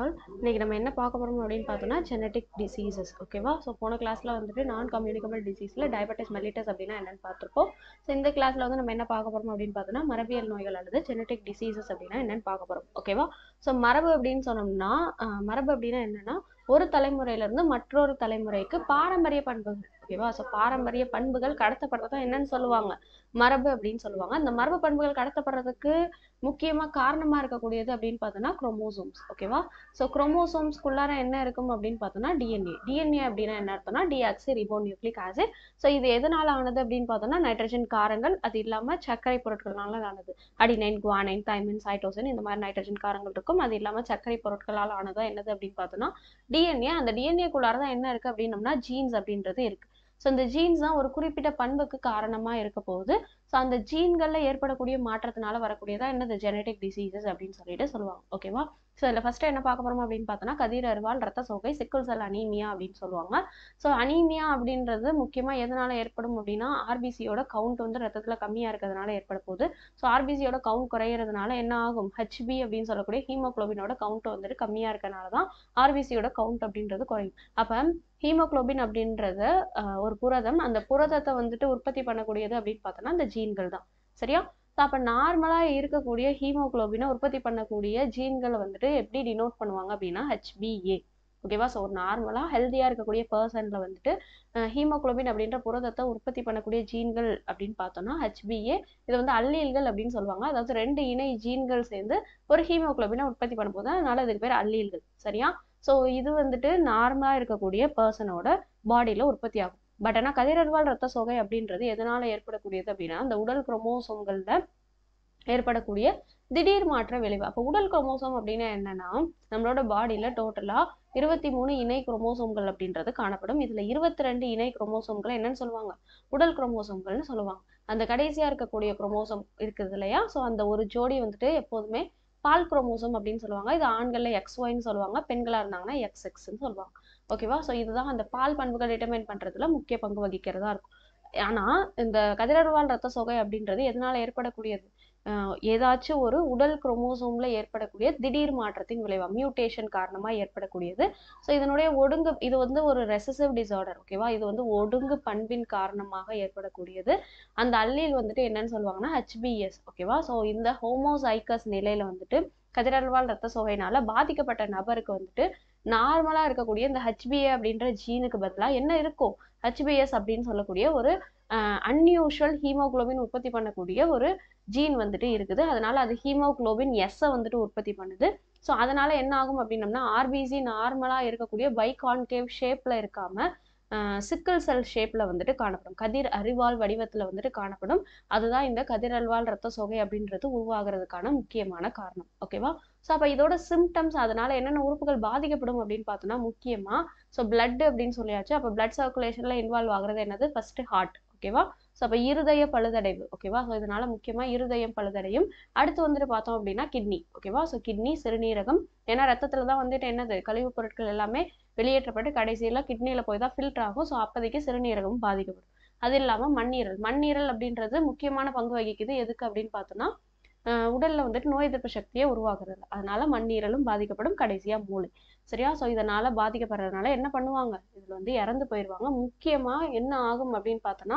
all இன்னைக்கு நம்ம என்ன பார்க்க போகிறோம் அப்படின்னு பார்த்தோம்னா ஜெனட்டிக் டிசீசஸ் ஓகேவா ஸோ போன கிளாஸில் வந்துட்டு நான் கம்யூனிகபிள் டிசீஸில் டயபெட்டிஸ் மெல்லிட்டஸ் அப்படின்னா என்னன்னு பார்த்துருப்போம் ஸோ இந்த கிளாஸில் வந்து நம்ம என்ன பார்க்க போகிறோம் அப்படின்னு பார்த்தோம்னா மரபியல் நோய்கள் அல்லது ஜெனட்டிக் டிசீசஸ் அப்படின்னா என்னன்னு பார்க்க போகிறோம் ஓகேவா ஸோ மரபு அப்படின்னு சொன்னோம்னா ஆஹ் மரபு அப்படின்னா என்னன்னா ஒரு தலைமுறையிலேருந்து மற்றொரு தலைமுறைக்கு பாரம்பரிய பண்புகள் ஓகேவா ஸோ பாரம்பரிய பண்புகள் கடத்தப்படுறதா என்னன்னு சொல்லுவாங்க மரபு அப்படின்னு சொல்லுவாங்க அந்த மரபு பண்புகள் கடத்தப்படுறதுக்கு முக்கியமாக காரணமாக இருக்கக்கூடியது அப்படின்னு பார்த்தோன்னா குரோமோசோம்ஸ் ஓகேவா ஸோ குரோமோசோம்ஸ்குள்ளார என்ன இருக்கும் அப்படின்னு பார்த்தோன்னா டிஎன்ஏ டிஎன்ஏ அப்படின்னா என்ன அர்த்தம்னா deoxyribonucleic acid so இது எதனால ஆனது அப்படின்னு பார்த்தோம்னா நைட்ரஜன் காரங்கள் அது இல்லாமல் சர்க்கரை பொருட்கள்னால ஆனது அடினைன் குவானைன் தைமின் சைட்டோசின் இந்த மாதிரி நைட்ரஜன் காரங்கள் இருக்கும் அது இல்லாமல் சர்க்கரை பொருட்களால் ஆனதா என்னது அப்படின்னு பார்த்தோம்னா டிஎன்ஏ அந்த டிஎன்ஏக்குள்ளார தான் என்ன இருக்கு அப்படின்னம்னா ஜீன்ஸ் அப்படின்றது இருக்கு ஸோ இந்த ஜீன்ஸ் தான் ஒரு குறிப்பிட்ட பண்புக்கு காரணமாக இருக்க போகுது ஸோ அந்த ஜீன்களில் ஏற்படக்கூடிய மாற்றத்தினால வரக்கூடியதா என்னது ஜெனட்டிக் டிசீசஸ் அப்படின்னு சொல்லிட்டு சொல்லுவாங்க ஓகேவா ஸோ இதில் ஃபஸ்ட்டு என்ன பார்க்க போகிறோம் அப்படின்னு பார்த்தோன்னா கதிர் அருவால் ரத்த சோகை சிக்கல் செல் அனீமியா அப்படின்னு சொல்லுவாங்க ஸோ அனீமியா அப்படின்றது முக்கியமாக எதனால ஏற்படும் அப்படின்னா ஆர்பிசியோட கவுண்ட் வந்து ரத்தத்தில் கம்மியாக இருக்கிறதுனால ஏற்பட போகுது ஸோ ஆர்பிசியோட கவுண்ட் குறையிறதுனால என்ன ஆகும் ஹெச்பி அப்படின்னு சொல்லக்கூடிய ஹீமோக்ளோபினோட கவுண்ட் வந்துட்டு கம்மியாக இருக்கனால தான் ஆர்பிசியோட கவுண்ட் அப்படின்றது குறையும் அப்போ ஹீமோக்ளோபின் அப்படின்றது ஆஹ், ஒரு புரதம் அந்த புரதத்தை வந்துட்டு உற்பத்தி பண்ணக்கூடியது அப்படின்னு பார்த்தோன்னா அந்த ஜீன்கள் தான் சரியா ஸோ அப்போ நார்மலாக இருக்கக்கூடிய ஹீமோக்ளோபினை உற்பத்தி பண்ணக்கூடிய ஜீன்களை வந்துட்டு எப்படி டினோட் பண்ணுவாங்க அப்படின்னா ஹெச்பிஏ ஓகேவா ஸோ ஒரு நார்மலாக ஹெல்த்தியாக இருக்கக்கூடிய பர்சனில் வந்துட்டு ஹீமோக்ளோபின் அப்படின்ற புரதத்தை உற்பத்தி பண்ணக்கூடிய ஜீன்கள் அப்படின்னு பார்த்தோம்னா ஹெச்பிஏ இது வந்து அல்லீல்கள் அப்படின்னு சொல்லுவாங்க அதாவது ரெண்டு இணை ஜீன்கள் சேர்ந்து ஒரு ஹீமோக்ளோபினை உற்பத்தி பண்ணும்போது அதனால இதுக்கு பேர் அல்லீல்கள் சரியா ஸோ இது வந்துட்டு நார்மலாக இருக்கக்கூடிய பர்சனோட பாடியில் உற்பத்தி ஆகும் பட் ஆனால் கதிரர்வால் ரத்த சோகை அப்படின்றது எதனால ஏற்படக்கூடியது அப்படின்னா அந்த உடல் குரோமோசோம்களில் ஏற்படக்கூடிய திடீர் மாற்ற விளைவு அப்போ உடல் குரோமோசோம் அப்படின்னா என்னன்னா நம்மளோட பாடியில டோட்டலா இருபத்தி மூணு இணை குரோமோசோம்கள் அப்படின்றது காணப்படும் இதுல இருபத்தி ரெண்டு இணை குரோமோசோம்களை என்னன்னு சொல்லுவாங்க உடல் குரோமோசோம்கள்னு சொல்லுவாங்க அந்த கடைசியா இருக்கக்கூடிய குரோமோசோம் இருக்குது இல்லையா ஸோ அந்த ஒரு ஜோடி வந்துட்டு எப்போதுமே பால் குரோமோசோம் அப்படின்னு சொல்லுவாங்க இது ஆண்கள்ல எக்ஸ் ஒய்னு சொல்லுவாங்க பெண்களா இருந்தாங்கன்னா எக்ஸ் எக்ஸ்ன்னு சொல்லுவாங்க ஓகேவா ஸோ இதுதான் அந்த பால் பண்புகள் டிட்டர்மைன் பண்றதுல முக்கிய பங்கு வகிக்கிறதா இருக்கும் ஆனா இந்த கதிரருவால் ரத்த சோகை அப்படின்றது எதனால ஏற்படக்கூடியது ஆஹ் ஏதாச்சும் ஒரு உடல் குரோமோசோம்ல ஏற்படக்கூடிய திடீர் மாற்றத்தின் விளைவா மியூட்டேஷன் காரணமா ஏற்படக்கூடியது ஸோ இதனுடைய ஒடுங்கு இது வந்து ஒரு ரெசசிவ் டிசார்டர் ஓகேவா இது வந்து ஒடுங்கு பண்பின் காரணமாக ஏற்படக்கூடியது அந்த அல்லீல் வந்துட்டு என்னன்னு சொல்லுவாங்கன்னா ஹெச்பிஎஸ் ஓகேவா ஸோ இந்த ஹோமோசைக்கஸ் நிலையில வந்துட்டு கதிரல்வால் ரத்த சோகையினால பாதிக்கப்பட்ட நபருக்கு வந்துட்டு நார்மலா இருக்கக்கூடிய இந்த ஹெச்பிஏ அப்படின்ற ஜீனுக்கு பதிலா என்ன இருக்கும் ஹெச்பிஎஸ் அப்படின்னு சொல்லக்கூடிய ஒரு அன்யூஷுவல் ஹீமோகுளோபின் உற்பத்தி பண்ணக்கூடிய ஒரு ஜீன் வந்துட்டு இருக்குது அதனால அது ஹீமோகுளோபின் எஸ்ஸை வந்துட்டு உற்பத்தி பண்ணுது ஸோ அதனால என்ன ஆகும் அப்படின்னம்னா ஆர்பிசி நார்மலா இருக்கக்கூடிய பைகான்கேவ் ஷேப்ல இருக்காம சிக்கல் செல் ஷேப்ல வந்துட்டு காணப்படும் கதிர் அறிவால் வடிவத்துல வந்துட்டு காணப்படும் அதுதான் இந்த கதிர் அல்வால் ரத்த சோகை அப்படின்றது உருவாகிறதுக்கான முக்கியமான காரணம் ஓகேவா ஸோ அப்போ இதோட சிம்டம்ஸ் அதனால என்னென்ன உறுப்புகள் பாதிக்கப்படும் அப்படின்னு பார்த்தோம்னா முக்கியமா ஸோ பிளட் அப்படின்னு சொல்லியாச்சு அப்போ பிளட் சர்க்குலேஷன்ல இன்வால்வ் ஆகுறது என்னது ஃபர்ஸ்ட் ஹார்ட் ஓகேவா ஸோ அப்போ இருதய பழுதடைவு ஓகேவா ஸோ இதனால முக்கியமா இருதயம் பழுதடையும் அடுத்து வந்துட்டு பார்த்தோம் அப்படின்னா கிட்னி ஓகேவா ஸோ கிட்னி சிறுநீரகம் ஏன்னா ரத்தத்துல தான் வந்துட்டு என்னது கழிவுப் பொருட்கள் எல்லாமே வெளியேற்றப்பட்டு கடைசியில கிட்னியில போய் தான் ஃபில்டர் ஆகும் ஸோ அப்போதைக்கு சிறுநீரகமும் பாதிக்கப்படும் அது இல்லாம மண்ணீரல் மண்ணீரல் அப்படின்றது முக்கியமான பங்கு வகிக்குது எதுக்கு அப்படின்னு பார்த்தோம்னா ஆஹ் உடல்ல வந்துட்டு நோய் எதிர்ப்பு சக்தியை உருவாக்குறது அதனால மண்ணீரலும் பாதிக்கப்படும் கடைசியா மூளை சரியா ஸோ இதனால பாதிக்கப்படுறதுனால என்ன பண்ணுவாங்க இதுல வந்து இறந்து போயிடுவாங்க முக்கியமா என்ன ஆகும் அப்படின்னு பார்த்தோம்னா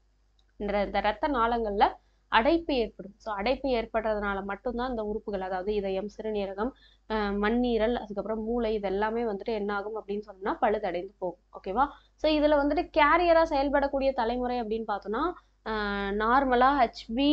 இந்த இந்த ரத்த நாளங்கள்ல அடைப்பு ஏற்படும் ஸோ அடைப்பு ஏற்படுறதுனால மட்டும்தான் இந்த உறுப்புகள் அதாவது இதயம் சிறுநீரகம் ஆஹ் மண்ணீரல் அதுக்கப்புறம் மூளை இது எல்லாமே வந்துட்டு என்ன ஆகும் அப்படின்னு சொன்னோம்னா பழுதடைந்து போகும் ஓகேவா ஸோ இதுல வந்துட்டு கேரியரா செயல்படக்கூடிய தலைமுறை அப்படின்னு பார்த்தோம்னா நார்மலா ஹெச்பி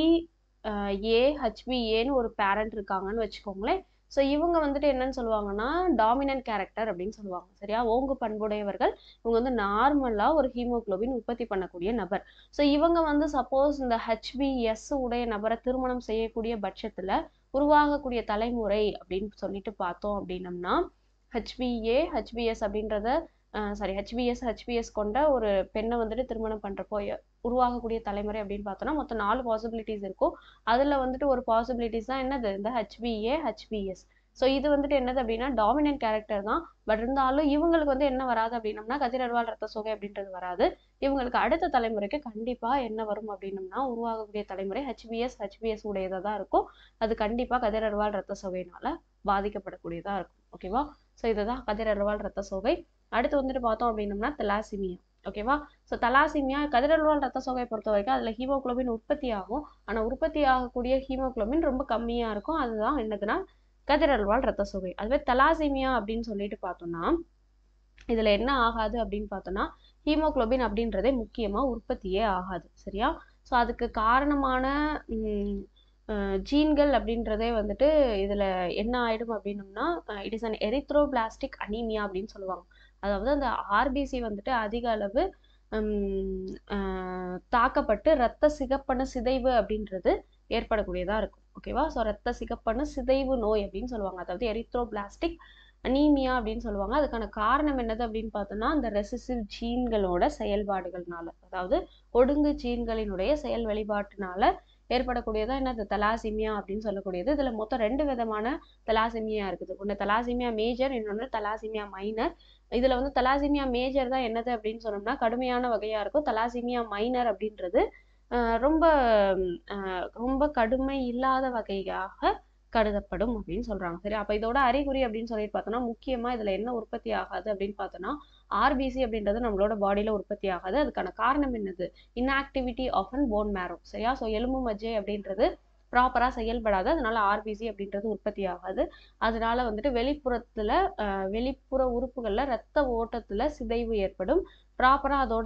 ஏ ஹெச்பிஏன்னு ஒரு பேரண்ட் இருக்காங்கன்னு வச்சுக்கோங்களேன் ஸோ இவங்க வந்துட்டு என்னன்னு சொல்லுவாங்கன்னா டாமினன்ட் கேரக்டர் அப்படின்னு சொல்லுவாங்க சரியா ஓங்கு பண்புடையவர்கள் இவங்க வந்து நார்மலாக ஒரு ஹீமோகுளோபின் உற்பத்தி பண்ணக்கூடிய நபர் ஸோ இவங்க வந்து சப்போஸ் இந்த ஹெச்பிஎஸ் உடைய நபரை திருமணம் செய்யக்கூடிய பட்சத்தில் உருவாகக்கூடிய தலைமுறை அப்படின்னு சொல்லிட்டு பார்த்தோம் அப்படின்னம்னா ஹெச்பிஏ ஹெச்பிஎஸ் அப்படின்றத சாரி ஹெச்பிஎஸ் ஹெச்பிஎஸ் கொண்ட ஒரு பெண்ணை வந்துட்டு திருமணம் பண்ணுறப்போ உருவாகக்கூடிய தலைமுறை அப்படின்னு பார்த்தோம்னா மொத்தம் நாலு பாசிபிலிட்டிஸ் இருக்கும் அதில் வந்துட்டு ஒரு பாசிபிலிட்டிஸ் தான் என்னது இந்த ஹெச்பிஏ ஹெச்பிஎஸ் ஸோ இது வந்துட்டு என்னது அப்படின்னா டாமினன்ட் கேரக்டர் தான் பட் இருந்தாலும் இவங்களுக்கு வந்து என்ன வராது அப்படின்னம்னா கதிரர்வால் ரத்த சோகை அப்படின்றது வராது இவங்களுக்கு அடுத்த தலைமுறைக்கு கண்டிப்பாக என்ன வரும் அப்படின்னம்னா உருவாகக்கூடிய தலைமுறை ஹெச்பிஎஸ் ஹெச்பிஎஸ் உடையதாக தான் இருக்கும் அது கண்டிப்பாக கதிரர்வால் ரத்த சோகையினால பாதிக்கப்படக்கூடியதா இருக்கும் ஓகேவா ஸோ இதுதான் கதிரல்வால் ரத்த சோகை அடுத்து வந்துட்டு பார்த்தோம் அப்படின்னம்னா தலாசிமியா ஓகேவா ஸோ தலாசிமியா கதிரல்வால் ரத்த சோகை பொறுத்த வரைக்கும் அதில் ஹீமோகுளோபின் உற்பத்தி ஆகும் ஆனால் உற்பத்தி ஆகக்கூடிய ஹீமோகுளோபின் ரொம்ப கம்மியாக இருக்கும் அதுதான் என்னதுன்னா கதிரல்வால் ரத்த சோகை அதுவே தலாசிமியா அப்படின்னு சொல்லிட்டு பார்த்தோம்னா இதில் என்ன ஆகாது அப்படின்னு பார்த்தோம்னா ஹீமோகுளோபின் அப்படின்றதே முக்கியமாக உற்பத்தியே ஆகாது சரியா ஸோ அதுக்கு காரணமான ஜீன்கள் அப்படின்றதே வந்துட்டு இதில் என்ன ஆயிடும் அப்படின்னம்னா it is an erythroblastic anaemia அப்படின்னு சொல்லுவாங்க அதாவது அந்த ஆர்பிசி வந்துட்டு அதிக அளவு தாக்கப்பட்டு ரத்த சிகப்பணு சிதைவு அப்படின்றது ஏற்படக்கூடியதாக இருக்கும் ஓகேவா ஸோ ரத்த சிகப்பணு சிதைவு நோய் அப்படின்னு சொல்லுவாங்க அதாவது எரித்ரோபிளாஸ்டிக் அனீமியா அப்படின்னு சொல்லுவாங்க அதுக்கான காரணம் என்னது அப்படின்னு பார்த்தோம்னா அந்த ரெசிசிவ் ஜீன்களோட செயல்பாடுகள்னால அதாவது ஒடுங்கு ஜீன்களினுடைய செயல் வெளிப்பாட்டுனால ஏற்படக்கூடியதா என்னது தலாசிமியா அப்படின்னு சொல்லக்கூடியது இதுல மொத்தம் ரெண்டு விதமான தலாசிமியா இருக்குது ஒன்று தலாசிமியா மேஜர் இன்னொன்று தலாசிமியா மைனர் இதுல வந்து தலாசிமியா மேஜர் தான் என்னது அப்படின்னு சொன்னோம்னா கடுமையான வகையா இருக்கும் தலாசிமியா மைனர் அப்படின்றது ரொம்ப ரொம்ப கடுமை இல்லாத வகையாக கருதப்படும் அப்படின்னு சொல்றாங்க சரி அப்ப இதோட அறிகுறி அப்படின்னு சொல்லிட்டு பார்த்தோம்னா முக்கியமா இதுல என்ன உற்பத்தி ஆகாது அப்படின்னு பார்த்தோம்னா ஆர்பிசி அப்படின்றது நம்மளோட பாடியில உற்பத்தி ஆகாது அதுக்கான காரணம் என்னது inactivity of an bone marrow சரியா ஸோ எலும்பு மஜ்ஜை அப்படின்றது ப்ராப்பரா செயல்படாது அதனால ஆர்பிசி அப்படின்றது உற்பத்தி ஆகாது அதனால வந்துட்டு வெளிப்புறத்துல வெளிப்புற உறுப்புகள்ல ரத்த ஓட்டத்துல சிதைவு ஏற்படும் ப்ராப்பரா அதோட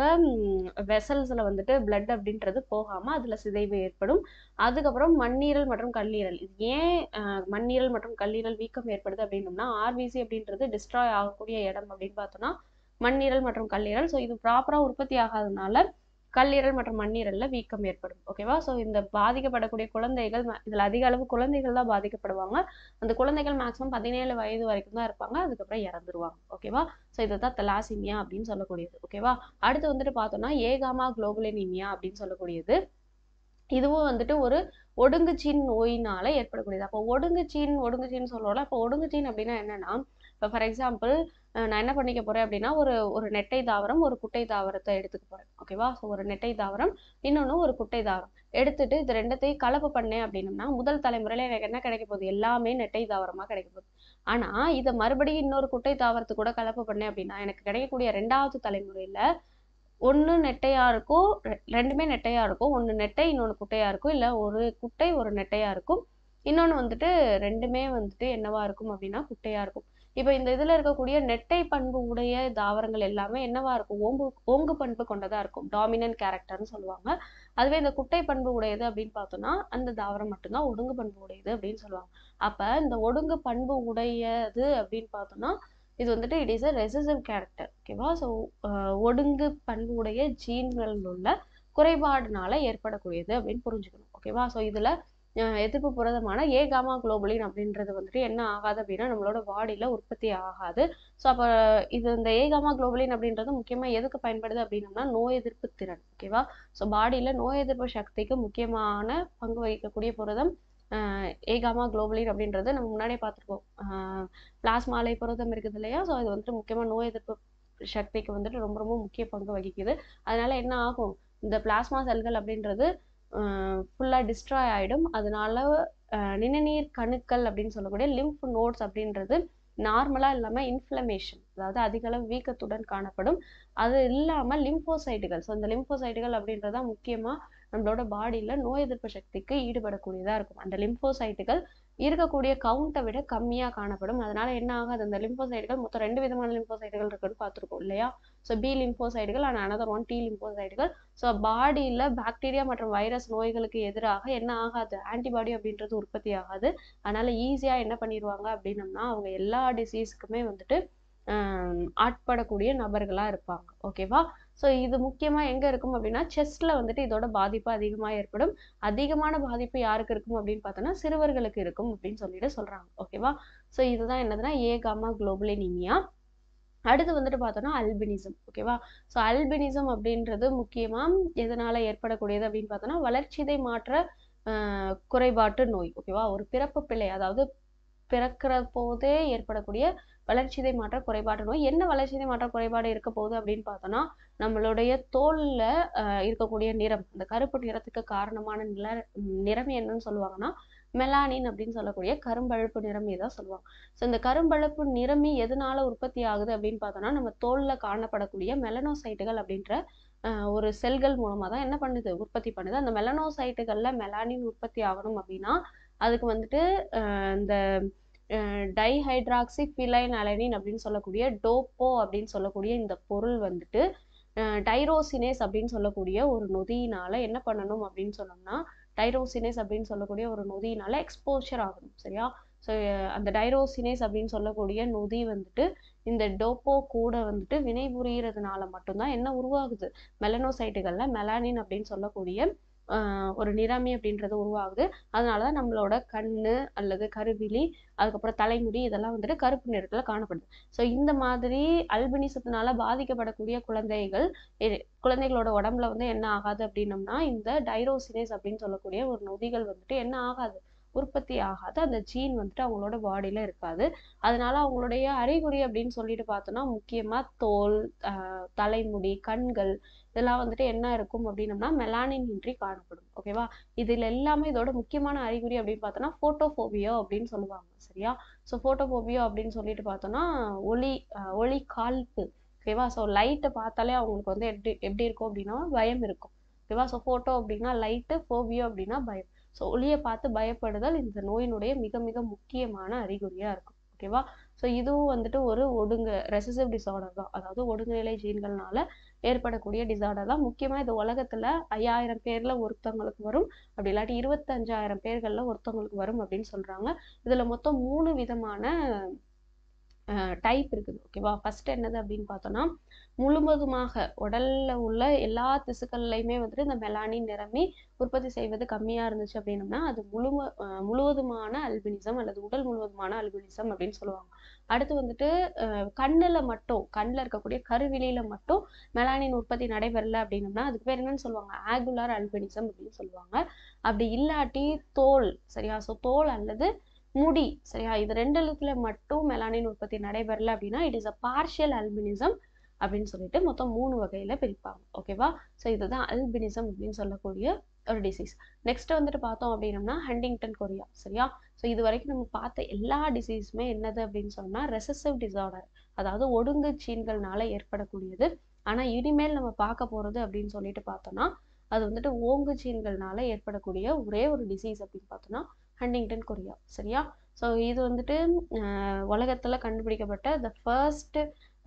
வெசல்ஸ்ல வந்துட்டு பிளட் அப்படின்றது போகாம அதுல சிதைவு ஏற்படும் அதுக்கப்புறம் மண்ணீரல் மற்றும் கல்லீரல் இது ஏன் மண்ணீரல் மற்றும் கல்லீரல் வீக்கம் ஏற்படுது அப்படின்னோம்னா ஆர்பிசி அப்படின்றது டிஸ்ட்ராய் ஆகக்கூடிய இடம் அப்படின்னு பார்த்தோம்னா மண்ணீரல் மற்றும் கல்லீரல் ஸோ இது ப்ராப்பரா உற்பத்தி ஆகாதனால கல்லீரல் மற்றும் மண்ணீரல்ல வீக்கம் ஏற்படும் ஓகேவா ஸோ இந்த பாதிக்கப்படக்கூடிய குழந்தைகள் இதுல அதிக அளவு குழந்தைகள் தான் பாதிக்கப்படுவாங்க அந்த குழந்தைகள் மேக்ஸிமம் பதினேழு வயது வரைக்கும் தான் இருப்பாங்க அதுக்கப்புறம் இறந்துருவாங்க ஓகேவா ஸோ இதுதான் தலாசிமியா அப்படின்னு சொல்லக்கூடியது ஓகேவா அடுத்து வந்துட்டு பார்த்தோம்னா ஏகாமா குளோபுலினிமியா அப்படின்னு சொல்லக்கூடியது இதுவும் வந்துட்டு ஒரு ஒடுங்குச்சீன் நோயினால ஏற்படக்கூடியது அப்போ ஒடுங்குச்சீன் ஒடுங்குச்சீன் சொல்றோம்ல அப்போ ஒடுங்குச்சீன் அப்படின்னா என்னன்னா இப்போ ஃபார் எக்ஸாம்பிள் நான் என்ன பண்ணிக்க போறேன் அப்படின்னா ஒரு ஒரு நெட்டை தாவரம் ஒரு குட்டை தாவரத்தை எடுத்துக்க போறேன் ஓகேவா ஸோ ஒரு நெட்டை தாவரம் இன்னொன்று ஒரு குட்டை தாவரம் எடுத்துட்டு இது ரெண்டத்தையும் கலப்பு பண்ணேன் அப்படின்னம்னா முதல் தலைமுறையில எனக்கு என்ன கிடைக்க போகுது எல்லாமே நெட்டை தாவரமா கிடைக்க போகுது ஆனா இதை மறுபடியும் இன்னொரு குட்டை தாவரத்து கூட கலப்பு பண்ணேன் அப்படின்னா எனக்கு கிடைக்கக்கூடிய ரெண்டாவது தலைமுறையில ஒன்று நெட்டையா இருக்கும் ரெண்டுமே நெட்டையா இருக்கும் ஒன்று நெட்டை இன்னொன்று குட்டையா இருக்கும் இல்லை ஒரு குட்டை ஒரு நெட்டையா இருக்கும் இன்னொன்று வந்துட்டு ரெண்டுமே வந்துட்டு என்னவா இருக்கும் அப்படின்னா குட்டையா இருக்கும் இப்போ இந்த இதுல இருக்கக்கூடிய நெட்டை பண்பு உடைய தாவரங்கள் எல்லாமே என்னவா இருக்கும் ஓங்கு ஓங்கு பண்பு கொண்டதா இருக்கும் டாமினன்ட் கேரக்டர்னு சொல்லுவாங்க அதுவே இந்த குட்டை பண்பு உடையது அப்படின்னு பார்த்தோம்னா அந்த தாவரம் மட்டும்தான் ஒடுங்கு பண்பு உடையது அப்படின்னு சொல்லுவாங்க அப்ப இந்த ஒடுங்கு பண்பு உடையது அப்படின்னு பார்த்தோம்னா இது வந்துட்டு it is a recessive character ஓகேவா ஸோ ஒடுங்கு பண்பு உடைய ஜீன்கள் உள்ள குறைபாடுனால ஏற்படக்கூடியது அப்படின்னு புரிஞ்சுக்கணும் ஓகேவா ஸோ இதுல எதிர்ப்பு புரதமான ஏகாமா குளோபுலின் அப்படின்றது வந்துட்டு என்ன ஆகாது அப்படின்னா நம்மளோட பாடியில உற்பத்தி ஆகாது ஸோ அப்போ இது இந்த ஏகாமா குளோபுலின் அப்படின்றது முக்கியமா எதுக்கு பயன்படுது அப்படின்னம்னா நோய் எதிர்ப்பு திறன் ஓகேவா ஸோ பாடியில நோய் எதிர்ப்பு சக்திக்கு முக்கியமான பங்கு வகிக்கக்கூடிய புரதம் ஏகாமா குளோபலின் அப்படின்றது நம்ம முன்னாடியே பார்த்துருக்கோம் பிளாஸ்மாலை புரதம் இருக்குது இல்லையா ஸோ இது வந்துட்டு முக்கியமாக நோய் எதிர்ப்பு சக்திக்கு வந்துட்டு ரொம்ப ரொம்ப முக்கிய பங்கு வகிக்குது அதனால என்ன ஆகும் இந்த பிளாஸ்மா செல்கள் அப்படின்றது ஃபுல்லாக டிஸ்ட்ராய் ஆகிடும் அதனால நிணநீர் கணுக்கள் அப்படின்னு சொல்லக்கூடிய லிம்ஃப் நோட்ஸ் அப்படின்றது நார்மலாக இல்லாமல் இன்ஃப்ளமேஷன் அதாவது அதிக அளவு வீக்கத்துடன் காணப்படும் அது இல்லாமல் லிம்போசைட்டுகள் ஸோ இந்த லிம்போசைட்டுகள் அப்படின்றதா முக்கியமாக நம்மளோட பாடியில் நோய் எதிர்ப்பு சக்திக்கு ஈடுபடக்கூடியதாக இருக்கும் அந்த லிம்போசைட்டுகள் இருக்கக்கூடிய கவுண்ட்டை விட கம்மியாக காணப்படும் அதனால என்ன ஆகாது அந்த லிம்போசைட்டுகள் மொத்தம் ரெண்டு விதமான லிம்போசைட்டுகள் இருக்குன்னு பார்த்துருக்கோம் இல்லையா ஸோ பி லிம்போசைட்டுகள் அண்ட் அனதர் ஒன் டி லிம்போசைட்டுகள் ஸோ பாடியில் பாக்டீரியா மற்றும் வைரஸ் நோய்களுக்கு எதிராக என்ன ஆகாது ஆன்டிபாடி அப்படின்றது உற்பத்தி ஆகாது அதனால ஈஸியாக என்ன பண்ணிடுவாங்க அப்படின்னம்னா அவங்க எல்லா டிசீஸ்க்குமே வந்துட்டு ஆட்படக்கூடிய நபர்களாக இருப்பாங்க ஓகேவா ஸோ இது முக்கியமாக எங்கே இருக்கும் அப்படின்னா செஸ்ட்டில் வந்துட்டு இதோட பாதிப்பு அதிகமாக ஏற்படும் அதிகமான பாதிப்பு யாருக்கு இருக்கும் அப்படின்னு பார்த்தோன்னா சிறுவர்களுக்கு இருக்கும் அப்படின்னு சொல்லிட்டு சொல்கிறாங்க ஓகேவா ஸோ இதுதான் என்னதுன்னா ஏகாமா குளோபலினிமியா அடுத்து வந்துட்டு பார்த்தோம்னா அல்பினிசம் ஓகேவா ஸோ அல்பினிசம் அப்படின்றது முக்கியமாக எதனால ஏற்படக்கூடியது அப்படின்னு பார்த்தோம்னா வளர்ச்சிதை மாற்ற குறைபாட்டு நோய் ஓகேவா ஒரு பிறப்பு பிள்ளை அதாவது பிறக்கிற போதே ஏற்படக்கூடிய வளர்ச்சிதை மாற்ற குறைபாடு நோய் என்ன வளர்ச்சிதை மாற்ற குறைபாடு இருக்க போகுது அப்படின்னு பார்த்தோம்னா நம்மளுடைய தோல்ல இருக்கக்கூடிய நிறம் அந்த கருப்பு நிறத்துக்கு காரணமான நில நிறம் என்னன்னு சொல்லுவாங்கன்னா மெலானின் அப்படின்னு சொல்லக்கூடிய கரும்பழுப்பு நிறமி தான் சொல்லுவாங்க ஸோ இந்த கரும்பழுப்பு நிறமி எதனால உற்பத்தி ஆகுது அப்படின்னு பார்த்தோம்னா நம்ம தோல்ல காணப்படக்கூடிய மெலனோசைட்டுகள் அப்படின்ற ஆஹ் ஒரு செல்கள் மூலமா தான் என்ன பண்ணுது உற்பத்தி பண்ணுது அந்த மெலனோசைட்டுகள்ல மெலானின் உற்பத்தி ஆகணும் அப்படின்னா அதுக்கு வந்துட்டு ஆஹ் இந்த டைஹைட்ராக்சி ஃபிலைன் அலனின் அப்படின்னு சொல்லக்கூடிய டோப்போ அப்படின்னு சொல்லக்கூடிய இந்த பொருள் வந்துட்டு டைரோசினேஸ் அப்படின்னு சொல்லக்கூடிய ஒரு நொதியினால என்ன பண்ணணும் அப்படின்னு சொன்னோம்னா டைரோசினேஸ் அப்படின்னு சொல்லக்கூடிய ஒரு நொதியினால எக்ஸ்போஷர் ஆகணும் சரியா ஸோ அந்த டைரோசினேஸ் அப்படின்னு சொல்லக்கூடிய நொதி வந்துட்டு இந்த டோப்போ கூட வந்துட்டு வினைபுரியறதுனால மட்டும்தான் என்ன உருவாகுது மெலனோசைட்டுகள்ல மெலானின் அப்படின்னு சொல்லக்கூடிய ஆஹ் ஒரு நிறமி அப்படின்றது உருவாகுது அதனாலதான் நம்மளோட கண்ணு அல்லது கருவிழி அதுக்கப்புறம் தலைமுடி இதெல்லாம் வந்துட்டு கருப்பு நிறத்துல காணப்படுது ஸோ இந்த மாதிரி அல்பினிசத்தினால பாதிக்கப்படக்கூடிய குழந்தைகள் இ- குழந்தைகளோட உடம்புல வந்து என்ன ஆகாது அப்படின்னம்னா இந்த டைரோசினேஸ் அப்படின்னு சொல்லக்கூடிய ஒரு நொதிகள் வந்துட்டு என்ன ஆகாது உற்பத்தி ஆகாது அந்த ஜீன் வந்துட்டு அவங்களோட பாடியில இருக்காது அதனால அவங்களுடைய அறிகுறி அப்படின்னு சொல்லிட்டு பார்த்தோம்னா முக்கியமா தோல் ஆஹ் தலைமுடி கண்கள் இதெல்லாம் வந்துட்டு என்ன இருக்கும் அப்படின்னம்னா மெலானின் இன்றி காணப்படும் ஓகேவா இதுல எல்லாமே இதோட முக்கியமான அறிகுறி அப்படின்னு பார்த்தோம்னா போட்டோபோபியா அப்படின்னு சொல்லுவாங்க சரியா ஸோ போட்டோபோபியா அப்படின்னு சொல்லிட்டு பார்த்தோம்னா ஒளி ஆஹ் ஒளி காழ்ப்பு ஓகேவா ஸோ லைட்டை பார்த்தாலே அவங்களுக்கு வந்து எப்படி எப்படி இருக்கும் அப்படின்னா பயம் இருக்கும் ஓகேவா ஸோ ஃபோட்டோ அப்படின்னா லைட்டு ஃபோபியோ அப்படின்னா பயம் ஸோ ஒளியை பார்த்து பயப்படுதல் இந்த நோயினுடைய மிக மிக முக்கியமான அறிகுறியா இருக்கும் ஓகேவா ஸோ இதுவும் வந்துட்டு ஒரு ஒடுங்கு ரெசசிவ் டிசார்டர் தான் அதாவது ஒடுங்குநிலை ஜீன்கள்னால ஏற்படக்கூடிய டிசார்டர் தான் முக்கியமா இது உலகத்துல ஐயாயிரம் பேர்ல ஒருத்தவங்களுக்கு வரும் அப்படி இல்லாட்டி இருபத்தஞ்சாயிரம் பேர்கள்ல ஒருத்தவங்களுக்கு வரும் அப்படின்னு சொல்றாங்க இதுல மொத்தம் மூணு விதமான டைப் இருக்குது ஓகேவா ஃபர்ஸ்ட் என்னது அப்படின்னு பார்த்தோம்னா முழுவதுமாக உடல்ல உள்ள எல்லா திசுக்கள்லையுமே வந்துட்டு இந்த மெலானின் நிரம்பி உற்பத்தி செய்வது கம்மியா இருந்துச்சு அப்படின்னம்னா அது முழும அஹ் முழுவதுமான அல்பினிசம் அல்லது உடல் முழுவதுமான அல்பினிசம் அப்படின்னு சொல்லுவாங்க அடுத்து வந்துட்டு அஹ் கண்ணுல மட்டும் கண்ணுல இருக்கக்கூடிய கருவிழியில மட்டும் மெலானின் உற்பத்தி நடைபெறல அப்படின்னம்னா அதுக்கு பேர் என்னன்னு சொல்லுவாங்க ஆகுலார் அல்பினிசம் அப்படின்னு சொல்லுவாங்க அப்படி இல்லாட்டி தோல் சரியா ஸோ தோல் அல்லது முடி சரியா இது ரெண்டுல மட்டும் மெலானின் உற்பத்தி நடைபெறல அப்படின்னா it is a partial albinism அப்படின்னு சொல்லிட்டு மொத்தம் மூணு வகையில பிரிப்பாங்க ஓகேவா ஸோ இதுதான் அல்பினிசம் அப்படின்னு சொல்லக்கூடிய ஒரு டிசீஸ் நெக்ஸ்ட் வந்துட்டு பார்த்தோம் அப்படின்னம்னா ஹண்டிங்டன் கொரியா சரியா ஸோ இது வரைக்கும் நம்ம பார்த்த எல்லா டிசீஸுமே என்னது அப்படின்னு சொன்னா ரெசசிவ் டிசார்டர் அதாவது ஒடுங்கு ஜீன்கள்னால ஏற்படக்கூடியது ஆனா இனிமேல் நம்ம பார்க்க போறது அப்படின்னு சொல்லிட்டு பார்த்தோம்னா அது வந்துட்டு ஓங்கு ஜீன்கள்னால ஏற்படக்கூடிய ஒரே ஒரு டிசீஸ் அப்படின்னு பார்த்தோம்னா ஹண்டிங்டன் கொரியா சரியா ஸோ இது வந்துட்டு அஹ் உலகத்துல கண்டுபிடிக்கப்பட்ட the first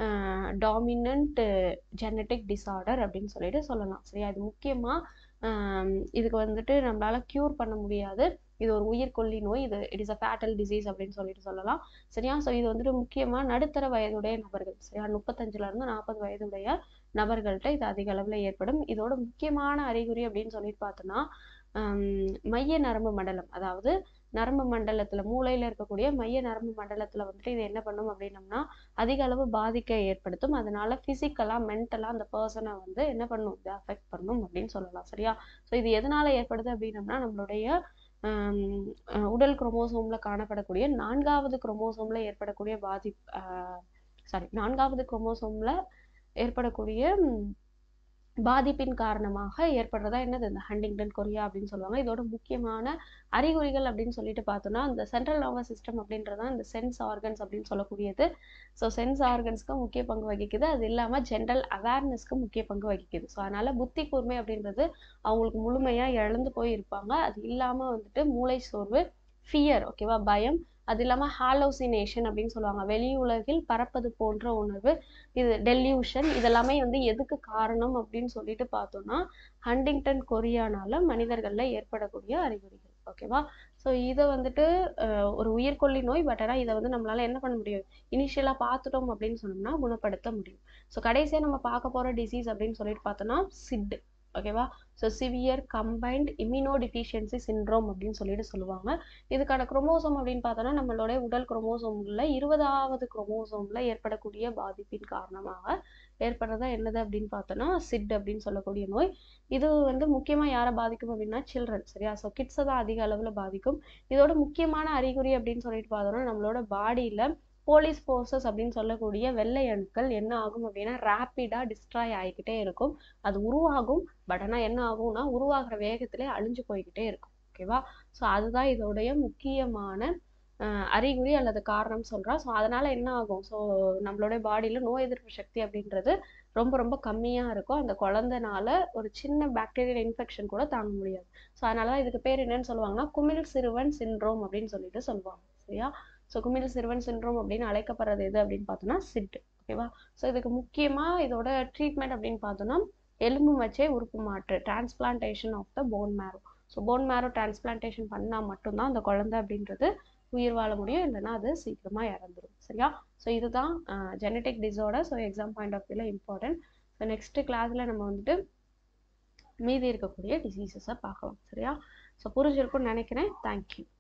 dominant genetic disorder அப்படின்னு சொல்லிட்டு சொல்லலாம் சரியா இது முக்கியமா ஆஹ் இதுக்கு வந்துட்டு நம்மளால க்யூர் பண்ண முடியாது இது ஒரு உயிர்கொல்லி நோய் இது it is a fatal disease அப்படின்னு சொல்லிட்டு சொல்லலாம் சரியா ஸோ இது வந்துட்டு முக்கியமா நடுத்தர வயதுடைய நபர்கள் சரியா முப்பத்தஞ்சுல இருந்து நாற்பது வயதுடைய நபர்கள்ட்ட இது அதிக அளவுல ஏற்படும் இதோட முக்கியமான அறிகுறி அப்படின்னு சொல்லிட்டு பார்த்தோம்னா ஆஹ் மைய நரம்பு மண்டலம் அதாவது நரம்பு மண்டலத்துல மூளையில இருக்கக்கூடிய மைய நரம்பு மண்டலத்துல வந்துட்டு இது என்ன பண்ணும் அப்படின்னம்னா அதிக அளவு பாதிக்க ஏற்படுத்தும் அதனால பிசிக்கலா மென்டலா அந்த பர்சனை வந்து என்ன பண்ணும் இது அஃபெக்ட் பண்ணும் அப்படின்னு சொல்லலாம் சரியா ஸோ இது எதனால ஏற்படுது அப்படின்னம்னா நம்மளுடைய ஆஹ் அஹ் உடல் குரோமோசோம்ல காணப்படக்கூடிய நான்காவது குரோமோசோம்ல ஏற்படக்கூடிய பாதி சாரி நான்காவது குரோமோசோம்ல ஏற்படக்கூடிய ம், பாதிப்பின் காரணமாக ஏற்படுறதா என்னது இந்த ஹண்டிங்டன் கொரியா அப்படின்னு சொல்லுவாங்க இதோட முக்கியமான அறிகுறிகள் அப்படின்னு சொல்லிட்டு பார்த்தோம்னா இந்த சென்ட்ரல் நர்வஸ் சிஸ்டம் அப்படின்றது தான் இந்த சென்ஸ் ஆர்கன்ஸ் அப்படின்னு சொல்லக்கூடியது ஸோ சென்ஸ் ஆர்கன்ஸ்க்கு முக்கிய பங்கு வகிக்குது அது இல்லாம ஜென்ரல் அவேர்னஸ்க்கு முக்கிய பங்கு வகிக்குது ஸோ அதனால புத்தி கூர்மை அப்படின்றது அவங்களுக்கு முழுமையா இழந்து போய் இருப்பாங்க அது இல்லாம வந்துட்டு மூளை சோர்வு ஃபியர் ஓகேவா பயம் அது இல்லாம ஹாலோசினேஷன் அப்படின்னு சொல்லுவாங்க வெளி உலகில் பறப்பது போன்ற உணர்வு இது டெல்யூஷன் இதெல்லாமே வந்து எதுக்கு காரணம் அப்படின்னு சொல்லிட்டு பார்த்தோம்னா ஹண்டிங்டன் கொரியானால மனிதர்கள்ல ஏற்படக்கூடிய அறிகுறிகள் ஓகேவா ஸோ இதை வந்துட்டு அஹ், ஒரு உயிர்கொல்லி நோய் பட் ஆனால் இதை வந்து நம்மளால என்ன பண்ண முடியும் இனிஷியலா பார்த்துட்டோம் அப்படின்னு சொன்னோம்னா குணப்படுத்த முடியும் ஸோ கடைசியா நம்ம பார்க்க போற டிசீஸ் அப்படின்னு சொல்லிட்டு பார்த்தோம்னா சிட் ஓகேவா so severe combined immunodeficiency syndrome அப்படின்னு சொல்லிட்டு சொல்லுவாங்க இதுக்கான குரோமோசோம் அப்படின்னு பார்த்தோம்னா நம்மளோட உடல் குரோமோசோம்ல இருபதாவது குரோமோசோம்ல ஏற்படக்கூடிய பாதிப்பின் காரணமாக ஏற்படுறதா என்னது அப்படின்னு பார்த்தோம்னா சிட் அப்படின்னு சொல்லக்கூடிய நோய் இது வந்து முக்கியமா யாரை பாதிக்கும் அப்படின்னா சில்ட்ரன் சரியா ஸோ கிட்ஸை தான் அதிக அளவுல பாதிக்கும் இதோட முக்கியமான அறிகுறி அப்படின்னு சொல்லிட்டு பார்த்தோம்னா நம்மளோட பாடியில போலீஸ் ஃபோர்ஸஸ் அப்படின்னு சொல்லக்கூடிய வெள்ளை அணுக்கள் என்ன ஆகும் அப்படின்னா ரேப்பிடா டிஸ்ட்ராய் ஆகிக்கிட்டே இருக்கும் அது உருவாகும் பட் ஆனா என்ன ஆகும்னா உருவாகிற வேகத்திலே அழிஞ்சு போய்கிட்டே இருக்கும் ஓகேவா ஸோ அதுதான் இதோடைய முக்கியமான அஹ், அறிகுறி அல்லது காரணம் சொல்கிறோம் ஸோ அதனால் என்ன ஆகும் ஸோ நம்மளுடைய பாடியில் நோய் எதிர்ப்பு சக்தி அப்படின்றது ரொம்ப ரொம்ப கம்மியாக இருக்கும் அந்த குழந்தைனால ஒரு சின்ன பாக்டீரியல் இன்ஃபெக்ஷன் கூட தாங்க முடியாது ஸோ அதனால தான் இதுக்கு பேர் என்னன்னு சொல்லுவாங்கன்னா குமிழ் சிறுவன் சின்ரோம் அப்படின்னு சொல்லிட்டு சொல்லுவாங்க சரியா ஸோ குமிழ் சிறுவன் சின்ரோம் அப்படின்னு அழைக்கப்படுறது எது அப்படின்னு பார்த்தோம்னா சிட் ஓகேவா ஸோ இதுக்கு முக்கியமாக இதோட ட்ரீட்மெண்ட் அப்படின்னு பார்த்தோம்னா எலும்பு மச்சை உறுப்பு மாற்று transplantation of the bone marrow so bone marrow transplantation பண்ணால் மட்டும்தான் அந்த குழந்தை அப்படின்றது உயிர் வாழ முடியும் இல்லைன்னா அது சீக்கிரமாக இறந்துரும் சரியா ஸோ இதுதான் genetic disorder so exam point of வியூவில் இம்பார்ட்டன்ட் ஸோ நெக்ஸ்ட் கிளாஸில் நம்ம வந்துட்டு மீதி இருக்கக்கூடிய டிசீசஸை பார்க்கலாம் சரியா ஸோ புரிஞ்சிருக்கும்னு நினைக்கிறேன் தேங்க்யூ